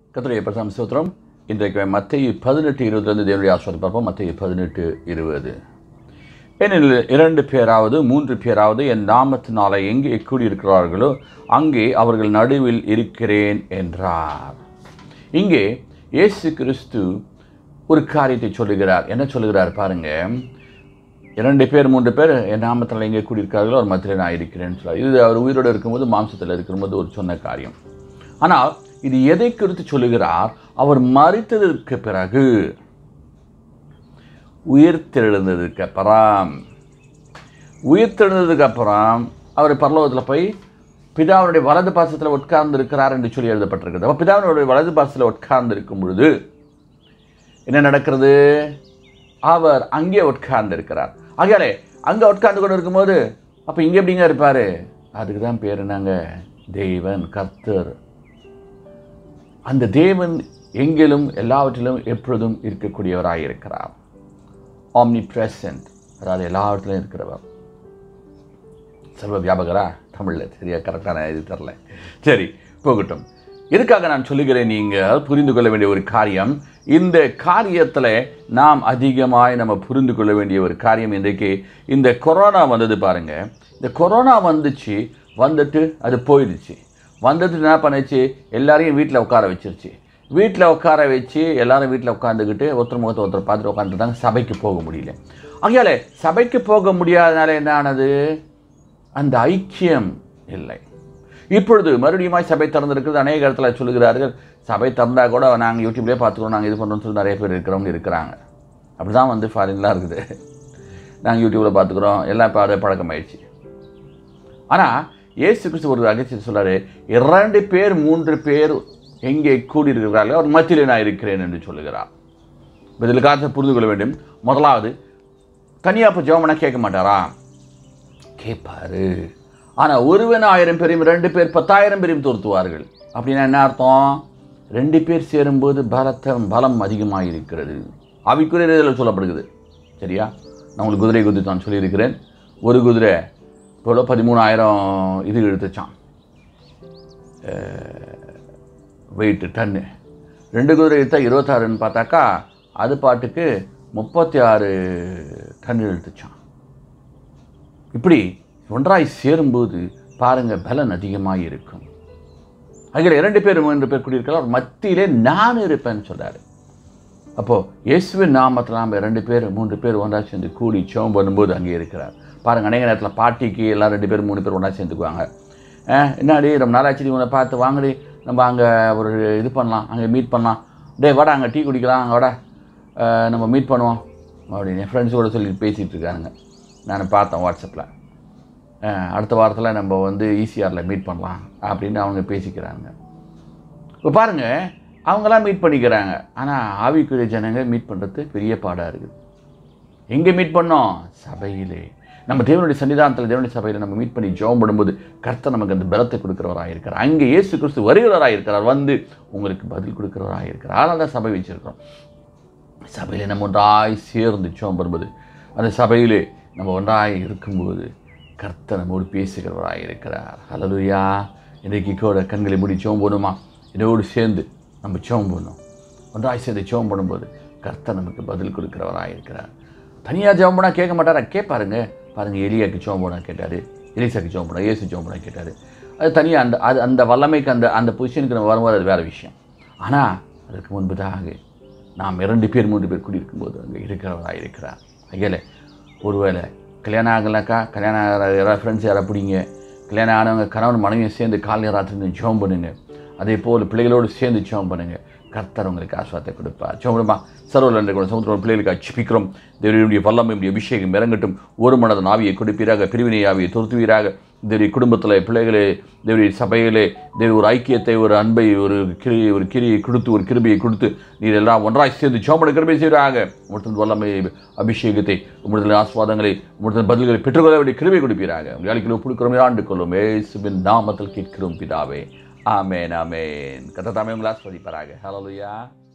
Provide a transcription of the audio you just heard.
கத்துடைய பிரசம் சூத்திரம் இன்றைக்கு மத்திய பதினெட்டு இருபதுலேருந்து தேவனுடைய ஆஸ்வாதம் பார்ப்போம் மத்திய பதினெட்டு இருபது ஏனெனில் இரண்டு பேராவது மூன்று பேராவது என் நாமத்தினாலே எங்கே கூடியிருக்கிறார்களோ அங்கே அவர்கள் நடுவில் இருக்கிறேன் என்றார் இங்கே இயேசு கிறிஸ்து ஒரு காரியத்தை சொல்லுகிறார் என்ன சொல்லுகிறார் பாருங்க இரண்டு பேர் மூன்று பேர் என் நாமத்தில் எங்கே கூடியிருக்கார்களோ அவர் மத்தியில் நான் இருக்கிறேன்னு சொல்றார் இது அவர் உயிரோடு இருக்கும்போது மாம்சத்தில் இருக்கும்போது ஒரு சொன்ன காரியம் ஆனால் இது எதை குறித்து சொல்லுகிறார் அவர் மறித்ததற்கு பிறகு உயிர்த்தெழுந்ததுக்கு அப்புறம் உயிர்த்தெழுந்ததுக்கு அப்புறம் அவர் பரலோகத்தில் போய் பிதாவுடைய வலது பாசத்தில் உட்கார்ந்து இருக்கிறார் என்று சொல்லி எழுதப்பட்டிருக்கிறது அப்போ பிதாவினுடைய வலது பாசத்தில் உட்கார்ந்து இருக்கும் பொழுது என்ன நடக்கிறது அவர் அங்கே உட்கார்ந்து இருக்கிறார் ஆகையாலே அங்கே உட்கார்ந்து கொண்டு இருக்கும்போது அப்போ இங்கே எப்படிங்க இருப்பார் அதுக்கு தான் பேர் என்னங்க தேவன் கர்த்தர் அந்த தேவன் எங்கிலும் எல்லாவற்றிலும் எப்பொழுதும் இருக்கக்கூடியவராக இருக்கிறார் ஆம்னி பிரசன்ட் அதாவது எல்லாவற்றிலும் இருக்கிறவர் சர்வ வியாபகரா தமிழில் சரியா கரெக்டான இது தெரில சரி போகட்டும் எதுக்காக நான் சொல்லுகிறேன் நீங்கள் புரிந்து கொள்ள வேண்டிய ஒரு காரியம் இந்த காரியத்தில் நாம் அதிகமாய் நம்ம புரிந்து கொள்ள வேண்டிய ஒரு காரியம் இன்றைக்கு இந்த கொரோனா வந்தது பாருங்க இந்த கொரோனா வந்துச்சு வந்துட்டு அது போயிடுச்சு வந்துட்டு என்ன பண்ணுச்சு எல்லாரையும் வீட்டில் உட்கார வச்சிருச்சு வீட்டில் உட்கார வச்சு எல்லாரும் வீட்டில் உட்காந்துக்கிட்டு ஒருத்தர் முகத்தை ஒருத்தர் பார்த்துட்டு உட்காந்துட்டாங்க சபைக்கு போக முடியல ஆகையால சபைக்கு போக முடியாதனால என்ன ஆனது அந்த ஐக்கியம் இல்லை இப்பொழுது மறுபடியுமாய் சபை திறந்திருக்கிறது அநேக இடத்துல சொல்லுகிறார்கள் சபை திறந்தா கூட நாங்கள் யூடியூப்லேயே பார்த்துக்கிறோம் நாங்கள் இது பண்ணுறோம்னு சொல்லி நிறைய பேர் இருக்கிறவங்க இருக்கிறாங்க அப்படி தான் வந்து ஃபாரின்லாம் இருக்குது நாங்கள் யூடியூப்பில் பார்த்துக்குறோம் எல்லாம் இப்போ அது பழக்கமாயிடுச்சு ஆனால் இயேசு கிறிஸ்து ஒரு ரகசியம் சொல்றாரு இரண்டு பேர் மூன்று பேர் எங்கே கூடியிருக்கிறார்களோ அவர் மத்தியிலே நான் இருக்கிறேன் என்று சொல்லுகிறார் இப்ப இதில் காரணத்தை புரிந்து கொள்ள வேண்டும் முதலாவது தனியாக இப்போ ஜெபம்னா கேட்க மாட்டாரா கேட்பாரு ஆனால் ஒருவன் ஆயிரம் பேரையும் ரெண்டு பேர் பத்தாயிரம் பேரையும் துரத்துவார்கள் அப்படின்னா என்ன அர்த்தம் ரெண்டு பேர் சேரும்போது பலத்தம் பலம் அதிகமாக இருக்கிறது அவைக்குரிய இதில் சொல்லப்படுகிறது சரியா நான் உங்களுக்கு குதிரை குதி தான் சொல்லியிருக்கிறேன் ஒரு குதிரை இப்போ பதிமூணாயிரம் இது இழுத்துச்சான் வெயிட்டு டன்னு ரெண்டு குதிரை எடுத்தால் இருபத்தாறுன்னு பார்த்தாக்கா அது பாட்டுக்கு முப்பத்தி ஆறு டன் இழுத்துச்சான் இப்படி ஒன்றாய் சேரும்போது பாருங்கள் பலன் அதிகமாக இருக்கும் அதில் இரண்டு பேர் மூன்று பேர் குடியிருக்கலாம் அவர் மத்தியிலே நான் இருப்பேன்னு சொல்றாரு அப்போது இயேசுவின் நாமத்தில் நாம் ரெண்டு பேர் மூன்று பேர் ஒன்றா சேர்ந்து கூடி சோம் பண்ணும்போது அங்கே இருக்கிறார் பாருங்கள் அநேக நேரத்தில் பாட்டிக்கு எல்லாம் ரெண்டு பேர் மூணு பேர் ஒன்றா சேர்ந்துக்குவாங்க அஹ், என்னடி ரொம்ப நாளாச்சு உன்னை பார்த்து வாங்கடி நம்ம அங்கே ஒரு இது பண்ணலாம் அங்கே மீட் பண்ணலாம் டேய் வாடா அங்கே டீ குடிக்கலாம் அங்கே வாடா அஹ், நம்ம மீட் பண்ணுவோம் அப்படின்னு என் ஃப்ரெண்ட்ஸ் கூட சொல்லி பேசிகிட்டு இருக்கானுங்க நான் பார்த்தேன் வாட்ஸ்அப்பில் அடுத்த வாரத்தில் நம்ம வந்து ஈசிஆரில் மீட் பண்ணலாம் அப்படின்னு அவங்க பேசிக்கிறாங்க இப்போ பாருங்கள் அவங்களாம் மீட் பண்ணிக்கிறாங்க ஆனால் ஆவிக்குரிய ஜனங்க மீட் பண்ணுறது பெரிய பாடாக இருக்குது எங்கே மீட் பண்ணோம் சபையிலே நம்ம தேவனுடைய சன்னிதானத்தில் தேவனுடைய சபையில் நம்ம மீட் பண்ணி ஜெபம் பண்ணும்போது கர்த்தர் நமக்கு அந்த பலத்தை கொடுக்குறவராக இருக்கிறார் அங்கே இயேசு கிறிஸ்து வருகிறவராக இருக்கிறார் வந்து உங்களுக்கு பதில் கொடுக்குறவராக இருக்கிறார் அதனால தான் சபை வச்சிருக்கிறோம் சபையில் நம்ம ஒன்றாய் சேர்ந்து ஜெபம் பண்ணும்போது அந்த சபையிலே நம்ம ஒன்றாய் இருக்கும்போது கர்த்தர் நம்மோடு பேசுகிறவராக இருக்கிறார் ஹalleluya இன்றைக்கு கூட கண்களை மூடி ஜெபம் பண்ணுமா இதோடு சேர்ந்து நம்ம ஜெபம் பண்ணோம் ஒன்றாய் சேர்ந்து ஜெபம் பண்ணும்போது கர்த்தர் நமக்கு பதில் கொடுக்கிறவராக இருக்கிறார் தனியாக ஜெபம் பண்ணால் கேட்க மாட்டாரா கேட்பாருங்க பாருங்கள் எலியாக்கு ஜெபம் பண்ண கேட்டார் எலிசாக்கு ஜெபம் பண்ண இயேசு ஜெபம் பண்ண கேட்டார் அது தனியாக அந்த அது அந்த வல்லமைக்கு அந்த அந்த பொசிஷனுக்கு நம்ம வரும்போது அது வேறு விஷயம் ஆனால் அதற்கு முன்பதாக நாம் இரண்டு பேர் மூன்று பேர் கூடியிருக்கும்போது அங்கே இருக்கிறவராக இருக்கிறார் அகையில் ஒருவேளை கல்யாணம் ஆகலைக்கா கல்யாணம் ஆகிற யாராவது ஃப்ரெண்ட்ஸ் யாராவது பிடிங்க கல்யாணம் ஆனவங்க கணவன் மனைவியும் சேர்ந்து காலையில் ராத்திரி ஜெபம் பண்ணுங்க அதே போல் பிள்ளைகளோடு சேர்ந்து ஜெபம் பண்ணுங்க கர்த்தர் உங்களுக்கு ஆஸ்வாதத்தை கொடுப்பார் சோமடுமா சர்வல் என்ற கூட சமுத்திரம் பிள்ளைகளுக்கு அச்சிப்பிக்கிறோம் தேவனுடைய வல்லமையுடைய அபிஷேகம் இறங்கட்டும் ஒரு மனதன் ஆவியை கொடுப்பீராக பிரிவினை ஆவியை துருத்துவீராக தேவடைய குடும்பத்தில் பிள்ளைகளே தேவடைய சபைகளே தேவ ஒரு ஐக்கியத்தை ஒரு அன்பை ஒரு கிரியை ஒரு கிரியை கொடுத்து ஒரு கிருபையை கொடுத்து நீர் எல்லாம் ஒன்றாய் சேர்ந்து சோமட கிருபை செய்வீராக உங்களுடைய வல்லமை அபிஷேகத்தை உங்களுடைய ஆஸ்வாதங்களை உங்களுடைய பதில்களை பெற்றுக்கொள்ள வேண்டிய கிருபை கொடுப்பீராக வேலைக்கு ஒப்புடுக்கிறோம் ஆண்டு கொள்ளும் ஏசுவின் நாமத்தில் கேட்கிறோம் பிதாவே ஆமேன் ஆமேன் கத்த தாமே உங்களை ஆஸ்வதிப்பாராக ஹalleluya